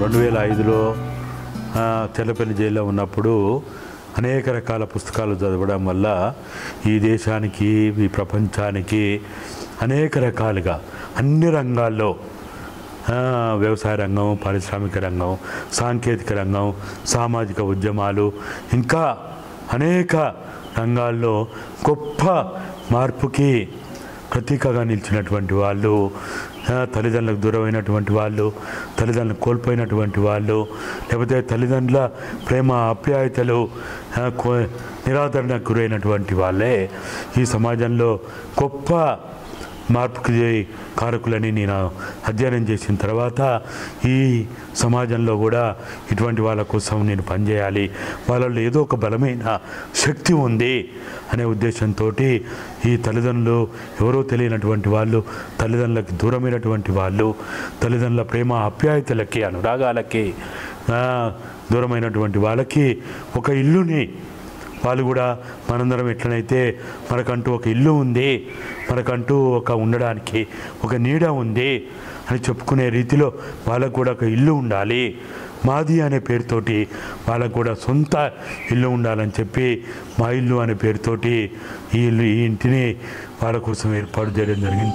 రెండు వేల ఐదులో తెల్లపల్లి జైల్లో ఉన్నప్పుడు అనేక రకాల పుస్తకాలు చదవడం వల్ల ఈ దేశానికి ఈ ప్రపంచానికి అనేక రకాలుగా అన్ని రంగాల్లో ఆ, వ్యవసాయ రంగం పారిశ్రామిక రంగం సాంకేతిక రంగం సామాజిక ఉద్యమాలు ఇంకా అనేక రంగాల్లో గొప్ప మార్పుకి ప్రతీకగా నిలిచినటువంటి వాళ్ళు ఆ, తల్లిదండ్రులకు దూరమైనటువంటి వాళ్ళు తల్లిదండ్రులు కోల్పోయినటువంటి వాళ్ళు లేకపోతే తల్లిదండ్రుల ప్రేమ ఆప్యాయతలు ఆ, కో- నిరాదరణకు గురైనటువంటి వాళ్ళే ఈ సమాజంలో గొప్ప మార్పుకి కారకులని నేను అధ్యయనం చేసిన తర్వాత ఈ సమాజంలో కూడా ఇటువంటి వాళ్ళ కోసం నేను పనిచేయాలి వాళ్ళలో ఏదో ఒక బలమైన శక్తి ఉంది అనే ఉద్దేశంతో ఈ తల్లిదండ్రులు ఎవరో తెలియనటువంటి వాళ్ళు తల్లిదండ్రులకు దూరమైనటువంటి వాళ్ళు తల్లిదండ్రుల ప్రేమ ఆప్యాయతలకి అనురాగాలకి ఆ, దూరమైనటువంటి వాళ్ళకి ఒక ఇల్లుని వాళ్ళు కూడా మనందరం ఎట్లనైతే మనకంటూ ఒక ఇల్లు ఉంది మనకంటూ ఒక ఉండడానికి ఒక నీడ ఉంది అని చెప్పుకునే రీతిలో వాళ్ళకు కూడా ఒక ఇల్లు ఉండాలి మాది అనే పేరుతోటి వాళ్ళకు కూడా సొంత ఇల్లు ఉండాలని చెప్పి మా ఇల్లు అనే పేరుతోటి ఈ ఇల్లు ఈ ఇంటిని వాళ్ళ కోసం ఏర్పాటు చేయడం జరిగింది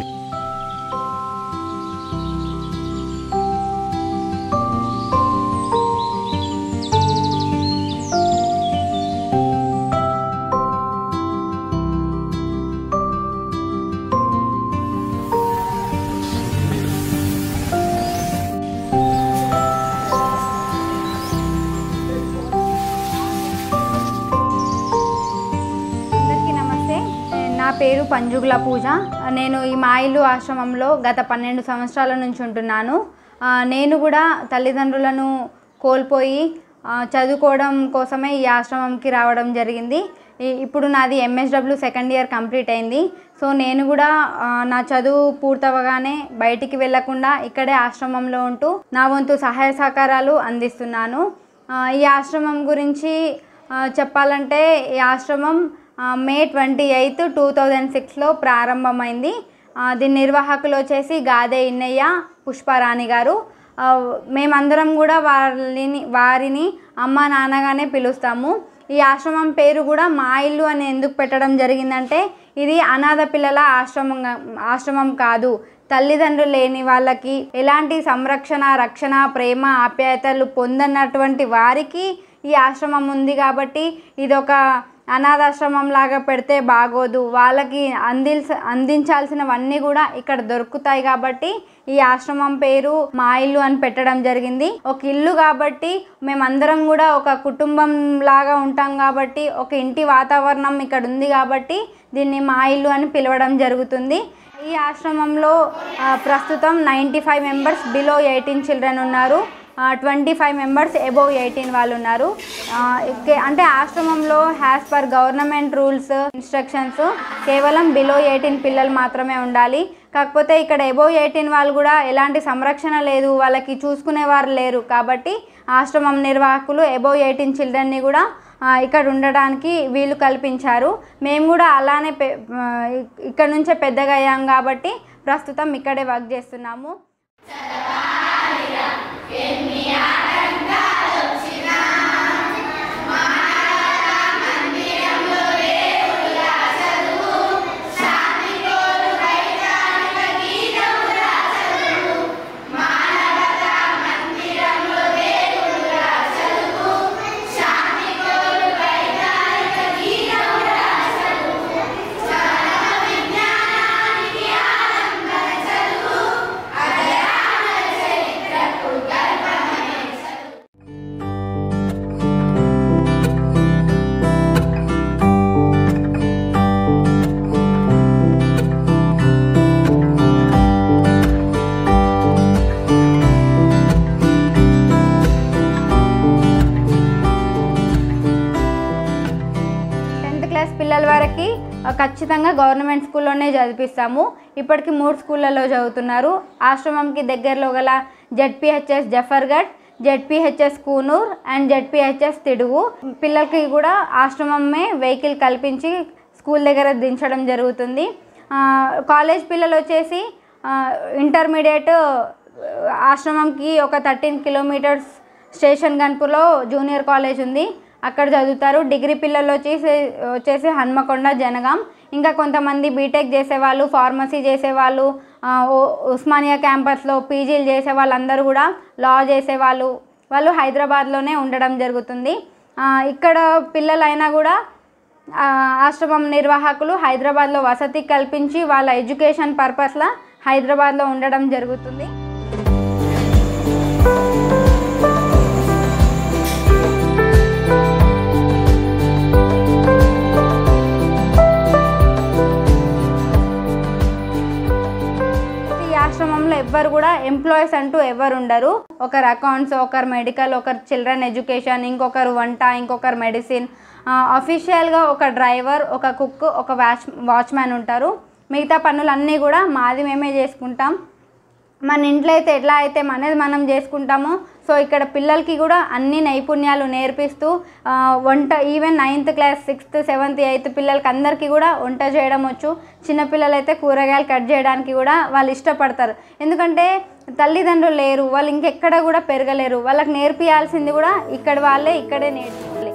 అందరికీ నమస్తే నా పేరు పంజుగుల పూజ నేను ఈ మా ఇల్లు ఆశ్రమంలో గత పన్నెండు సంవత్సరాల నుంచి ఉంటున్నాను ఆ, నేను కూడా తల్లిదండ్రులను కోల్పోయి ఆ, చదువుకోవడం కోసమే ఈ ఆశ్రమంకి రావడం జరిగింది ఈ- ఇప్పుడు నాది ఎంఎస్డబ్ల్యూ సెకండ్ ఇయర్ కంప్లీట్ అయింది సో నేను కూడా ఆ, నా చదువు పూర్తవగానే బయటికి వెళ్లకుండా ఇక్కడే ఆశ్రమంలో ఉంటూ నా వంతు సహాయ సహకారాలు అందిస్తున్నాను ఆ, ఈ ఆశ్రమం గురించి ఆ, చెప్పాలంటే ఈ ఆశ్రమం ఆ, May twenty eighth two thousand సిక్స్లో ప్రారంభమైంది ఆ, దీని నిర్వాహకులు వచ్చేసి గాదే ఇన్నయ్య పుష్పారాణి గారు ఆ, మేమందరం కూడా వారిని వారిని అమ్మ నాన్నగానే పిలుస్తాము ఈ ఆశ్రమం పేరు కూడా మా ఇల్లు అని ఎందుకు పెట్టడం జరిగిందంటే ఇది అనాథ పిల్లల ఆశ్రమం ఆశ్రమం కాదు తల్లిదండ్రులు లేని వాళ్ళకి ఎలాంటి సంరక్షణ రక్షణ ప్రేమ ఆప్యాయతలు పొందనటువంటి వారికి ఈ ఆశ్రమం ఉంది కాబట్టి ఇది ఒక అనాథాశ్రమం లాగా పెడితే బాగోదు వాళ్ళకి అందిల్స అందించాల్సినవన్నీ కూడా ఇక్కడ దొరుకుతాయి కాబట్టి ఈ ఆశ్రమం పేరు మా ఇల్లు అని పెట్టడం జరిగింది ఒక ఇల్లు కాబట్టి మేమందరం కూడా ఒక కుటుంబం లాగా ఉంటాం కాబట్టి ఒక ఇంటి వాతావరణం ఇక్కడ ఉంది కాబట్టి దీన్ని మా ఇల్లు అని పిలవడం జరుగుతుంది ఈ ఆశ్రమంలో ఆ, ప్రస్తుతం ninety five members below eighteen children ఉన్నారు twenty five members above eighteen వాళ్ళు ఉన్నారు ఆ, ఇక- అంటే ఆశ్రమంలో as per government rules instructions కేవలం బిలో ఎయిటీన్ పిల్లలు మాత్రమే ఉండాలి కాకపోతే ఇక్కడ అబోవ్ ఎయిటీన్ వాళ్ళు కూడా ఎలాంటి సంరక్షణ లేదు వాళ్ళకి చూసుకునేవారు లేరు కాబట్టి ఆశ్రమం నిర్వాహకులు అబోవ్ ఎయిటీన్ చిల్డ్రన్ని కూడా ఆ, ఇక్కడ ఉండడానికి వీలు కల్పించారు మేము కూడా అలానే పె- ఆ, ఇక్కడ నుంచే పెద్దగా అయ్యాం కాబట్టి ప్రస్తుతం ఇక్కడే వర్క్ చేస్తున్నాము టెన్త్ క్లాస్ పిల్లల వరకు ఆ, ఖచ్చితంగా గవర్నమెంట్ స్కూల్లోనే చదివిస్తాము ఇప్పటికి మూడు స్కూళ్ళలో చదువుతున్నారు ఆశ్రమంకి దగ్గరలో గల ZPHS Zafargadh ZPHS Kunoor and ZPHS Thidugu పిల్లలకి కూడా ఆశ్రమమే వెహికల్ కల్పించి స్కూల్ దగ్గర దించడం జరుగుతుంది ఆ, కాలేజ్ పిల్లలు వచ్చేసి ఆ, ఇంటర్మీడియట్ ఆశ్రమంకి ఒక థర్టీన్ కిలోమీటర్స్ స్టేషన్ గన్పూర్లో జూనియర్ కాలేజ్ ఉంది అక్కడ చదువుతారు డిగ్రీ పిల్లలు వచ్చేసి వచ్చేసి హన్మకొండ జనగాం ఇంకా కొంతమంది బీటెక్ చేసేవాళ్ళు ఫార్మసీ చేసేవాళ్ళు ఆ, ఉ- ఉస్మానియా క్యాంపస్లో పీజీలు చేసే వాళ్ళందరూ కూడా లా చేసేవాళ్ళు వాళ్ళు హైదరాబాద్లోనే ఉండడం జరుగుతుంది ఆ, ఇక్కడ పిల్లలైనా కూడా ఆ, ఆశ్రమం నిర్వాహకులు హైదరాబాద్లో వసతి కల్పించి వాళ్ళ ఎడ్యుకేషన్ పర్పస్లో హైదరాబాద్లో ఉండడం జరుగుతుంది ఈ ఆశ్రమంలో ఎవ్వరు కూడా ఎంప్లాయీస్ అంటూ ఎవరు ఉండరు ఒకరు అకౌంట్స్ ఒకరు మెడికల్ ఒకరు చిల్డ్రన్ ఎడ్యుకేషన్ ఇంకొకరు వంట ఇంకొకరు మెడిసిన్ అఫీషియల్గా ఒక డ్రైవర్ ఒక కుక్ ఒక వాచ్ వాచ్మ్యాన్ ఉంటారు మిగతా పనులన్నీ కూడా మాది మేమే చేసుకుంటాం మన ఇంట్లో అయితే ఎట్లా అయితే మనది మనం చేసుకుంటామో సో ఇక్కడ పిల్లలకి కూడా అన్ని నైపుణ్యాలు నేర్పిస్తూ ఆ, వంట even ninth class sixth seventh eighth పిల్లలకి అందరికీ కూడా వంట చేయడం వచ్చు చిన్నపిల్లలు అయితే కూరగాయలు కట్ చేయడానికి కూడా వాళ్ళు ఇష్టపడతారు ఎందుకంటే తల్లిదండ్రులు లేరు వాళ్ళు ఇంకెక్కడ కూడా పెరగలేరు వాళ్ళకి నేర్పియాల్సింది కూడా ఇక్కడ వాళ్ళే ఇక్కడే నేర్చుకోవాలి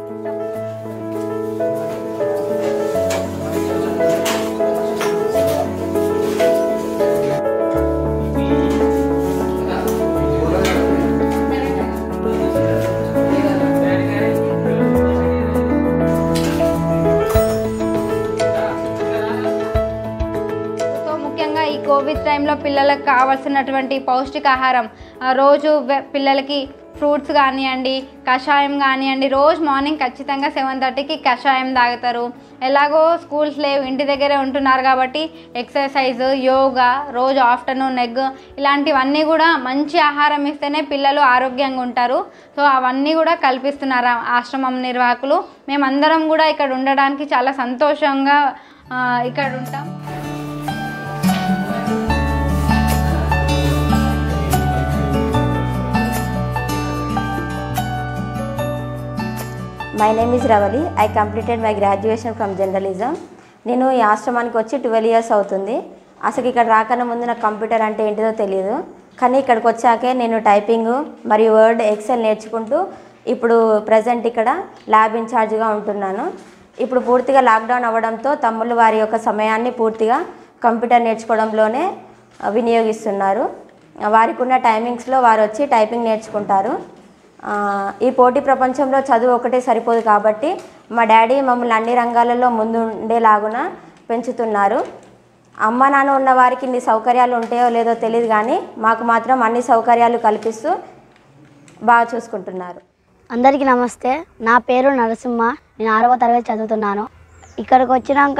సో ముఖ్యంగా ఈ కోవిడ్ టైంలో పిల్లలకు కావాల్సినటువంటి పౌష్టికాహారం ఆ, రోజు వె- పిల్లలకి ఫ్రూట్స్ కానివ్వండి కషాయం కానివ్వండి రోజు మార్నింగ్ ఖచ్చితంగా సెవెన్ థర్టీకి కషాయం తాగుతారు ఎలాగో స్కూల్స్ లేవు ఇంటి దగ్గరే ఉంటున్నారు కాబట్టి ఎక్సర్సైజ్ యోగా రోజు ఆఫ్టర్నూన్ ఎగ్ ఇలాంటివన్నీ కూడా మంచి ఆహారం ఇస్తేనే పిల్లలు ఆరోగ్యంగా ఉంటారు సో అవన్నీ కూడా కల్పిస్తున్నారు ఆ ఆశ్రమం నిర్వాహకులు మేమందరం కూడా ఇక్కడ ఉండడానికి చాలా సంతోషంగా ఆ, ఇక్కడ ఉంటాం my name is Ravali I completed my graduation from journalism నేను ఈ ఆశ్రమానికి వచ్చి ట్వెల్వ్ ఇయర్స్ అవుతుంది అసలు ఇక్కడ రాకన్నా ముందు నాకు కంప్యూటర్ అంటే ఏంటిదో తెలియదు కానీ ఇక్కడికి వచ్చాకే నేను టైపింగ్ మరియు వర్డ్ ఎక్సెల్ నేర్చుకుంటూ ఇప్పుడు ప్రజెంట్ ఇక్కడ ల్యాబ్ ఇన్ఛార్జ్గా ఉంటున్నాను ఇప్పుడు పూర్తిగా లాక్డౌన్ అవ్వడంతో తమ్ముళ్ళు వారి యొక్క సమయాన్ని పూర్తిగా కంప్యూటర్ నేర్చుకోవడంలోనే ఆ, వినియోగిస్తున్నారు వారికి ఉన్న టైమింగ్స్లో వారు వచ్చి టైపింగ్ నేర్చుకుంటారు ఆ, ఈ పోటీ ప్రపంచంలో చదువు ఒకటే సరిపోదు కాబట్టి మా డాడీ మమ్మల్ని అన్ని రంగాలలో ముందు ఉండేలాగున పెంచుతున్నారు అమ్మ నాన్న ఉన్న వారికి ఇన్ని సౌకర్యాలు ఉంటాయో లేదో తెలియదు కానీ మాకు మాత్రం అన్ని సౌకర్యాలు కల్పిస్తూ బాగా చూసుకుంటున్నారు అందరికీ నమస్తే నా పేరు నరసింహ నేను ఆరవ తరగతి చదువుతున్నాను ఇక్కడికి వచ్చినాక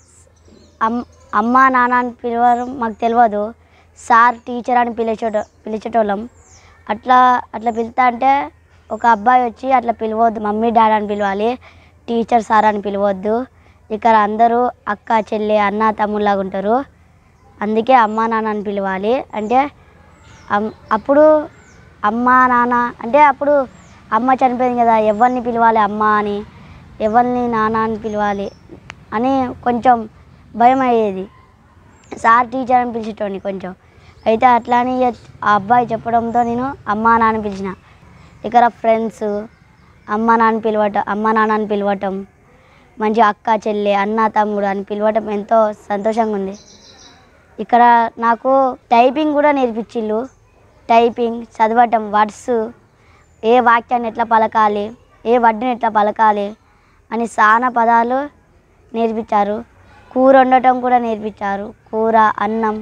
అమ్ అమ్మ నాన్న అని పిలవడం మాకు తెలియదు సార్ టీచర్ అని పిలిచేట పిలిచేటోళ్ళం అట్లా అట్లా పిలుతా అంటే ఒక అబ్బాయి వచ్చి అట్లా పిలవద్దు మమ్మీ డాడీ అని పిలవాలి టీచర్ సార్ అని పిలవద్దు ఇక్కడ అందరూ అక్క చెల్లి అన్న తమ్ముళ్ళగా ఉంటారు అందుకే అమ్మ నాన్న అని పిలవాలి అంటే అమ్- అప్పుడు అమ్మ నాన్న అంటే అప్పుడు అమ్మ చనిపోయింది కదా ఎవరిని పిలవాలి అమ్మ అని ఎవరిని నాన్న అని పిలవాలి అని కొంచెం భయం అయ్యేది సార్ టీచర్ అని పిలిచేటోని కొంచెం అయితే అట్లా అని ఇక ఆ అబ్బాయి చెప్పడంతో నేను అమ్మ నాన్న పిలిచిన ఇక్కడ ఫ్రెండ్స్ అమ్మ నాన్న పిలవటం అమ్మ నాన్న అని పిలవటం మంచి అక్క చెల్లె అన్న తమ్ముడు అని పిలవటం ఎంతో సంతోషంగా ఉంది ఇక్కడ నాకు టైపింగ్ కూడా నేర్పించిళ్ళు టైపింగ్ చదవటం వర్డ్స్ ఏ వాక్యాన్ని ఎట్లా పలకాలి ఏ వడ్డీని ఎట్లా పలకాలి అని చాలా పదాలు నేర్పించారు కూర వండటం కూడా నేర్పించారు కూర అన్నం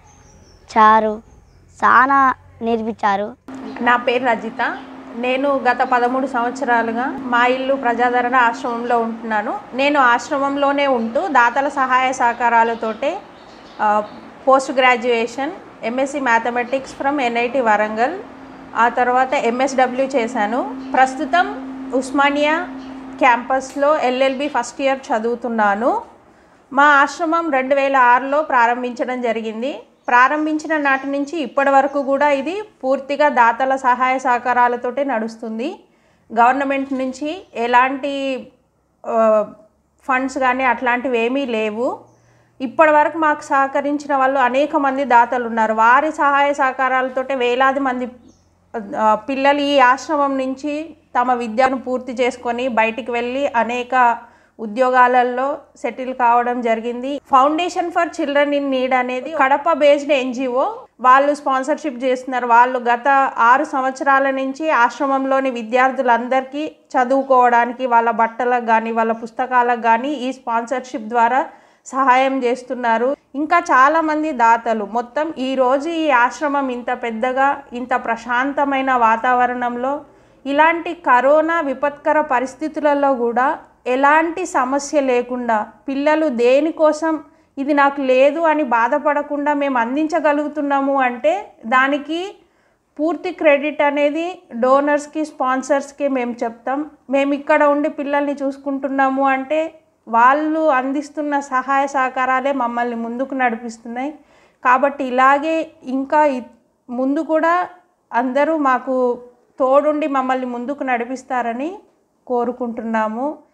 చారు చాలా నేర్పించారు నా పేరు రజిత నేను గత పదమూడు సంవత్సరాలుగా మా ఇల్లు ప్రజాదరణ ఆశ్రమంలో ఉంటున్నాను నేను ఆశ్రమంలోనే ఉంటూ దాతల సహాయ సహకారాలతోటే ఆ, post graduation MSc mathematics from NIT Warangal ఆ తర్వాత ఎంఎస్డబ్ల్యూ చేశాను ప్రస్తుతం ఉస్మానియా క్యాంపస్లో ఎల్ఎల్బి ఫస్ట్ ఇయర్ చదువుతున్నాను మా ఆశ్రమం రెండు వేల ఆరులో ప్రారంభించడం జరిగింది ప్రారంభించిన నాటి నుంచి ఇప్పటి వరకు కూడా ఇది పూర్తిగా దాతల సహాయ సహకారాలతోటే నడుస్తుంది గవర్నమెంట్ నుంచి ఎలాంటి ఫండ్స్ కానీ అట్లాంటివి ఏమీ లేవు ఇప్పటి వరకు మాకు సహకరించిన వాళ్ళు అనేక మంది దాతలు ఉన్నారు వారి సహాయ సహకారాలతోటే వేలాది మంది ఆ, పిల్లలు ఈ ఆశ్రమం నుంచి తమ విద్యను పూర్తి చేసుకొని బయటికి వెళ్ళి అనేక ఉద్యోగాలలో సెటిల్ కావడం జరిగింది foundation for children in need అనేది కడప బేస్డ్ ఎన్జిఓ వాళ్ళు స్పాన్సర్షిప్ చేస్తున్నారు వాళ్ళు గత ఆరు సంవత్సరాల నుంచి ఆశ్రమంలోని విద్యార్థులందరికీ చదువుకోవడానికి వాళ్ళ బట్టలకు కానీ వాళ్ళ పుస్తకాలకు కానీ ఈ స్పాన్సర్షిప్ ద్వారా సహాయం చేస్తున్నారు ఇంకా చాలామంది దాతలు మొత్తం ఈరోజు ఈ ఆశ్రమం ఇంత పెద్దగా ఇంత ప్రశాంతమైన వాతావరణంలో ఇలాంటి కరోనా విపత్కర పరిస్థితులలో కూడా ఎలాంటి సమస్య లేకుండా పిల్లలు దేనికోసం ఇది నాకు లేదు అని బాధపడకుండా మేము అందించగలుగుతున్నాము అంటే దానికి పూర్తి క్రెడిట్ అనేది డోనర్స్కి స్పాన్సర్స్కి మేము చెప్తాం మేము ఇక్కడ ఉండి పిల్లల్ని చూసుకుంటున్నాము అంటే వాళ్ళు అందిస్తున్న సహాయ సహకారాలే మమ్మల్ని ముందుకు నడిపిస్తున్నాయి కాబట్టి ఇలాగే ఇంకా ఇ- ముందు కూడా అందరూ మాకు తోడుండి మమ్మల్ని ముందుకు నడిపిస్తారని కోరుకుంటున్నాము